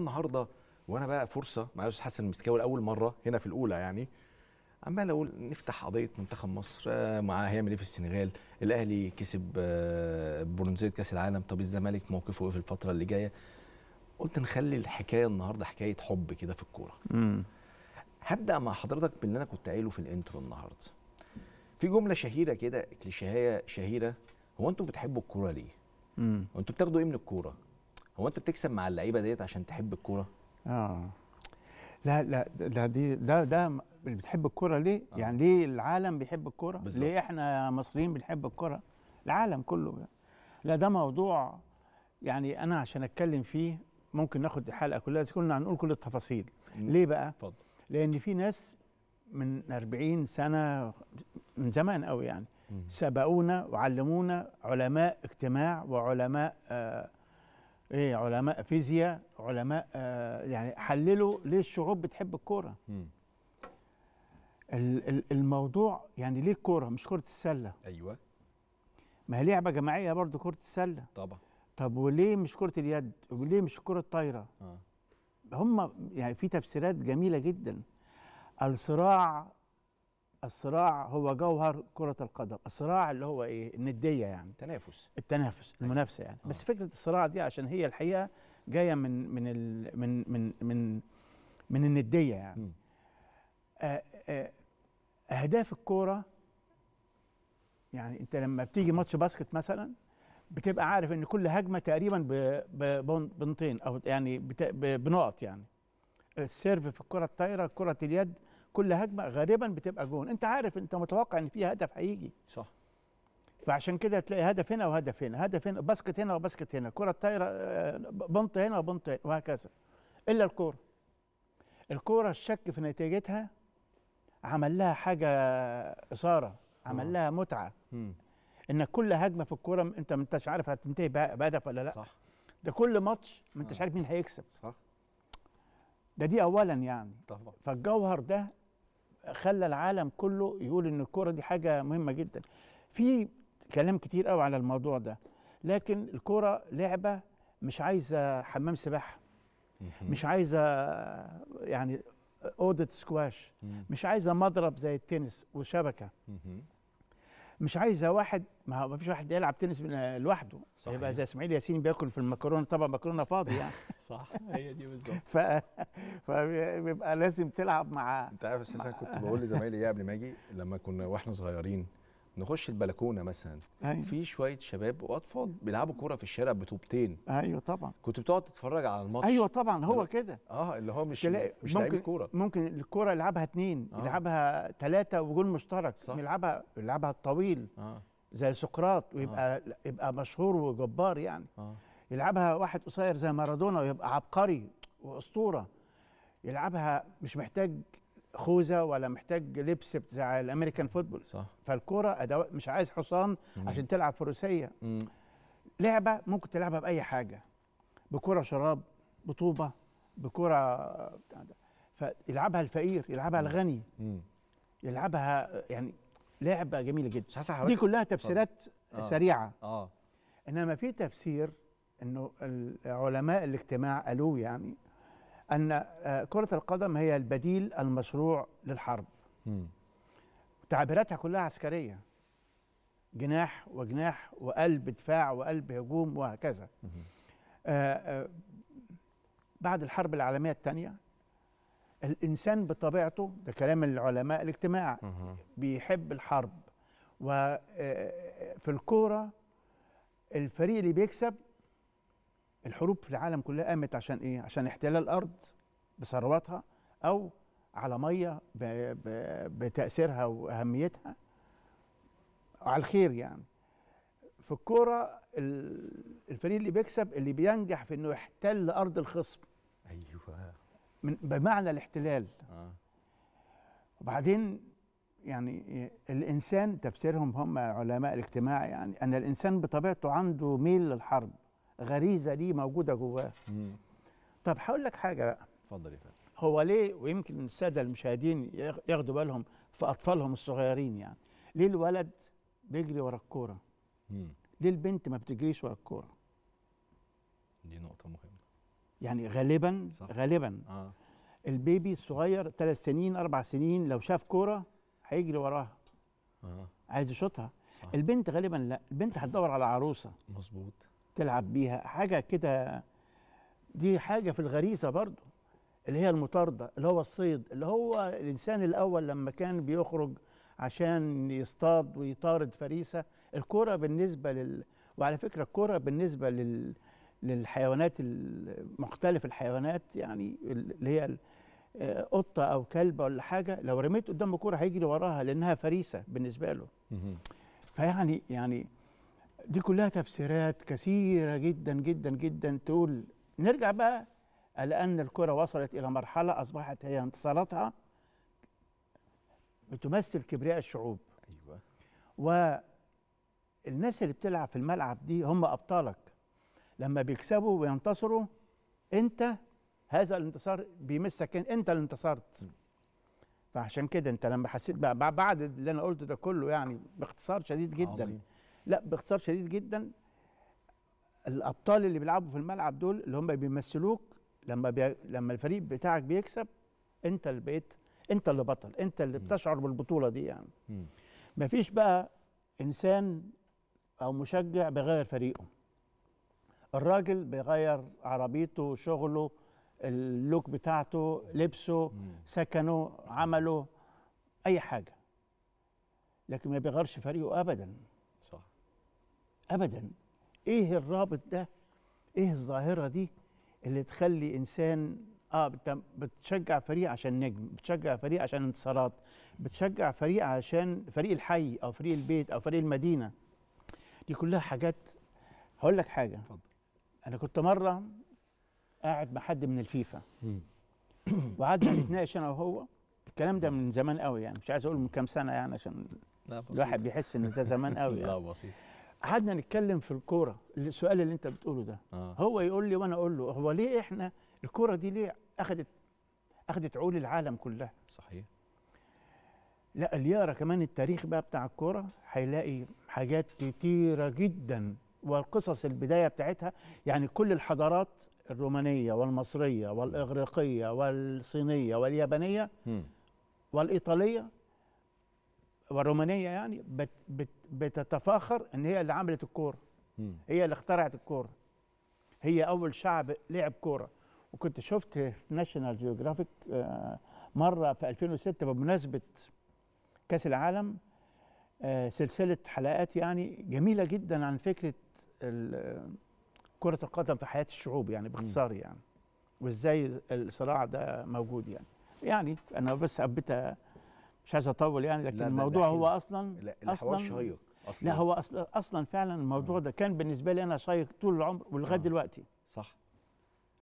النهارده وانا بقى فرصه مع الاستاذ حسن المسكاوي لاول مره هنا في الاولى يعني عمال اقول نفتح قضيه منتخب مصر آه، معاه هيعمل ايه في السنغال الاهلي كسب آه، برونزيه كاس العالم طب الزمالك موقفه ايه في الفتره اللي جايه قلت نخلي الحكايه النهارده حكايه حب كده في الكوره امم هبدا مع حضرتك باللي انا كنت قايله في الانترو النهارده في جمله شهيره كده كليشيهيه شهيره هو انتوا بتحبوا الكوره ليه امم هو انتوا بتاخدوا ايه من الكوره هو انت بتكسب مع اللعيبه ديت عشان تحب الكوره اه لا لا ده دي ده ده اللي بتحب الكرة ليه؟ آه. يعني ليه العالم بيحب الكرة؟ بالظبط. ليه احنا مصريين بنحب الكرة؟ العالم كله لا ده موضوع يعني انا عشان اتكلم فيه ممكن ناخد الحلقة كلها بس كنا هنقول كل التفاصيل ليه بقى؟ اتفضل لان في ناس من 40 سنة من زمان قوي يعني مم. سبقونا وعلمونا علماء اجتماع وعلماء آه ايه علماء فيزياء علماء آه يعني حللوا ليه الشعوب بتحب الكوره مم. ال- ال- الموضوع يعني ليه الكوره مش كره السله ايوه ما هي لعبه جماعيه برضو كره السله طبعا طب وليه مش كره اليد وليه مش كره الطايره اه هم يعني في تفسيرات جميله جدا الصراع الصراع هو جوهر كره القدم الصراع اللي هو ايه النديه يعني تنافس التنافس المنافسه يعني آه. بس فكره الصراع دي عشان هي الحقيقه جايه من من ال من من من من النديه يعني مم. آه، آه، اهداف الكوره يعني انت لما بتيجي ماتش باسكت مثلا بتبقى عارف ان كل هجمه تقريبا ب- ب- بن- بنطين او يعني بت- ب- بنقط يعني السيرف في الكره الطايره كره اليد كل هجمه غالبا بتبقى جون انت عارف انت متوقع ان في هدف هيجي صح فعشان كده تلاقي هدف هنا وهدف هنا هدف هنا باسكت هنا وباسكت هنا كرة طايرة آه، بنط هنا وبنط هنا وهكذا إلا الكورة الكورة الشك في نتيجتها عمل لها حاجة إثارة عمل آه. لها متعة مم. إنك كل هجمة في الكورة أنت ما أنتش عارف هتنتهي بها- بهدف ولا لا صح ده كل ماتش ما أنتش آه. عارف مين هيكسب صح ده دي أولا يعني طبعا فالجوهر ده خلى العالم كله يقول ان الكوره دي حاجه مهمه جدا في كلام كتير قوي على الموضوع ده لكن الكوره لعبه مش عايزه حمام سباحه مم. مش عايزه يعني اوضه سكواش مم. مش عايزه مضرب زي التنس وشبكه مم. مش عايزه واحد ما هو ما فيش واحد يلعب تنس من- لوحده صحيح. يبقى زي اسماعيل ياسين بياكل في المكرونه طبعا مكرونه فاضي يعني صح هي دي بالظبط ف... فبيبقى لازم تلعب مع انت عارف اساسا كنت بقول لزمايلي ايه قبل ما اجي لما كنا واحنا صغيرين نخش البلكونه مثلا أيوة. في شويه شباب واطفال بيلعبوا كوره في الشارع بطوبتين ايوه طبعا كنت بتقعد تتفرج على الماتش ايوه طبعا هو دلوقتي- كده اه اللي هو مش تلاقي مش لعيبه ممكن كوره ممكن الكوره يلعبها اتنين آه. يلعبها ثلاثه وجول مشترك صح. يلعبها يلعبها الطويل اه زي سقراط ويبقى يبقى مشهور وجبار يعني اه يلعبها واحد قصير زي مارادونا ويبقى عبقري واسطوره يلعبها مش محتاج خوذه ولا محتاج لبس بتاع الامريكان فوتبول صح فالكوره ادوات مش عايز حصان مم. عشان تلعب فروسيه مم. لعبه ممكن تلعبها باي حاجه بكره شراب بطوبه بكره بتاع ده. فيلعبها الفقير يلعبها مم. الغني مم. يلعبها يعني لعبه جميله جدا بس حسن دي حضرتك كلها تفسيرات آه. سريعه اه انما في تفسير انه علماء الاجتماع قالوه يعني ان آه، كره القدم هي البديل المشروع للحرب مم. تعبيراتها كلها عسكريه جناح وجناح وقلب دفاع وقلب هجوم وهكذا مم. آه، آه، بعد الحرب العالميه الثانيه الانسان بطبيعته ده كلام العلماء الاجتماع مم. بيحب الحرب وفي الكوره الفريق اللي بيكسب الحروب في العالم كلها قامت عشان ايه عشان احتلال الارض بثرواتها او على ميه ب- ب- بتاثيرها واهميتها على الخير يعني في الكوره ال- الفريق اللي بيكسب اللي بينجح في انه يحتل ارض الخصم ايوه من بمعنى الاحتلال اه وبعدين يعني الانسان تفسيرهم هم علماء الاجتماع يعني ان الانسان بطبيعته عنده ميل للحرب غريزه دي موجوده جواه مم. طب هقول لك حاجه بقى اتفضل يا فندم هو ليه ويمكن الساده المشاهدين ياخ- ياخدوا بالهم في اطفالهم الصغيرين يعني ليه الولد بيجري ورا الكوره مم. ليه البنت ما بتجريش ورا الكوره دي نقطه مهمه يعني غالبا صح. غالبا اه البيبي الصغير ثلاث سنين اربع سنين لو شاف كوره هيجري وراها اه عايز يشوطها صح البنت غالبا لا البنت هتدور على عروسه مظبوط تلعب بيها حاجه كده دي حاجه في الغريزه برضو اللي هي المطارده اللي هو الصيد اللي هو الانسان الاول لما كان بيخرج عشان يصطاد ويطارد فريسه الكره بالنسبه لل وعلى فكره الكره بالنسبه لل للحيوانات ال- مختلف الحيوانات يعني اللي هي ال- آه، قطه او كلب ولا حاجه لو رميت قدامه كوره هيجري وراها لانها فريسه بالنسبه له مهم. فيعني يعني دي كلها تفسيرات كثيرة جدا جدا جدا تقول نرجع بقى على أن الكرة وصلت إلى مرحلة أصبحت هي انتصاراتها بتمثل كبرياء الشعوب ايوه والناس اللي بتلعب في الملعب دي هم أبطالك لما بيكسبوا وينتصروا أنت هذا الانتصار بيمسك أنت أنت اللي انتصرت فعشان كده أنت لما حسيت بقى بقى بعد اللي أنا قلته ده كله يعني باختصار شديد جدا عظيم. لا باختصار شديد جدا الابطال اللي بيلعبوا في الملعب دول اللي هم بيمثلوك لما بي... لما الفريق بتاعك بيكسب انت اللي بقيت انت اللي بطل انت اللي بتشعر بالبطوله دي يعني مم. مفيش بقى انسان او مشجع بيغير فريقه الراجل بيغير عربيته شغله اللوك بتاعته لبسه مم. سكنه عمله اي حاجه لكن ما بيغيرش فريقه ابدا صح ابدا ايه الرابط ده ايه الظاهره دي اللي تخلي انسان اه بت- بتشجع فريق عشان نجم بتشجع فريق عشان انتصارات بتشجع فريق عشان فريق الحي او فريق البيت او فريق المدينه دي كلها حاجات هقول لك حاجه اتفضل. انا كنت مره قاعد مع حد من الفيفا مم. وقعدنا نتناقش انا وهو الكلام ده من زمان قوي يعني مش عايز اقول من كام سنه يعني عشان لا بسيط. الواحد بيحس ان ده زمان قوي لا يعني. بسيط قعدنا نتكلم في الكوره السؤال اللي انت بتقوله ده اه هو يقول لي وانا اقول له هو ليه احنا الكوره دي ليه اخذت اخذت عقول العالم كلها صحيح لا اللي يقرا كمان التاريخ بقى بتاع الكوره هيلاقي حاجات كتيره جدا والقصص البدايه بتاعتها يعني كل الحضارات الرومانيه والمصريه والاغريقيه والصينيه واليابانيه مم. والايطاليه والرومانيه يعني بت بت بتتفاخر ان هي اللي عملت الكوره مم. هي اللي اخترعت الكوره هي اول شعب لعب كوره وكنت شفت في ناشونال جيوغرافيك آه، مره في 2006 بمناسبه كاس العالم آه، سلسله حلقات يعني جميله جدا عن فكره ال- كره القدم في حياه الشعوب يعني باختصار يعني وازاي الصراع ده موجود يعني يعني انا بس حبيت أ- مش عايز اطول يعني لكن لا، ده- ده الموضوع هو حلو. اصلا لا الحوار اصلا شيق اصلا لا هو اصلا اصلا فعلا الموضوع ده كان بالنسبه لي انا شيق طول العمر ولغايه آه. دلوقتي صح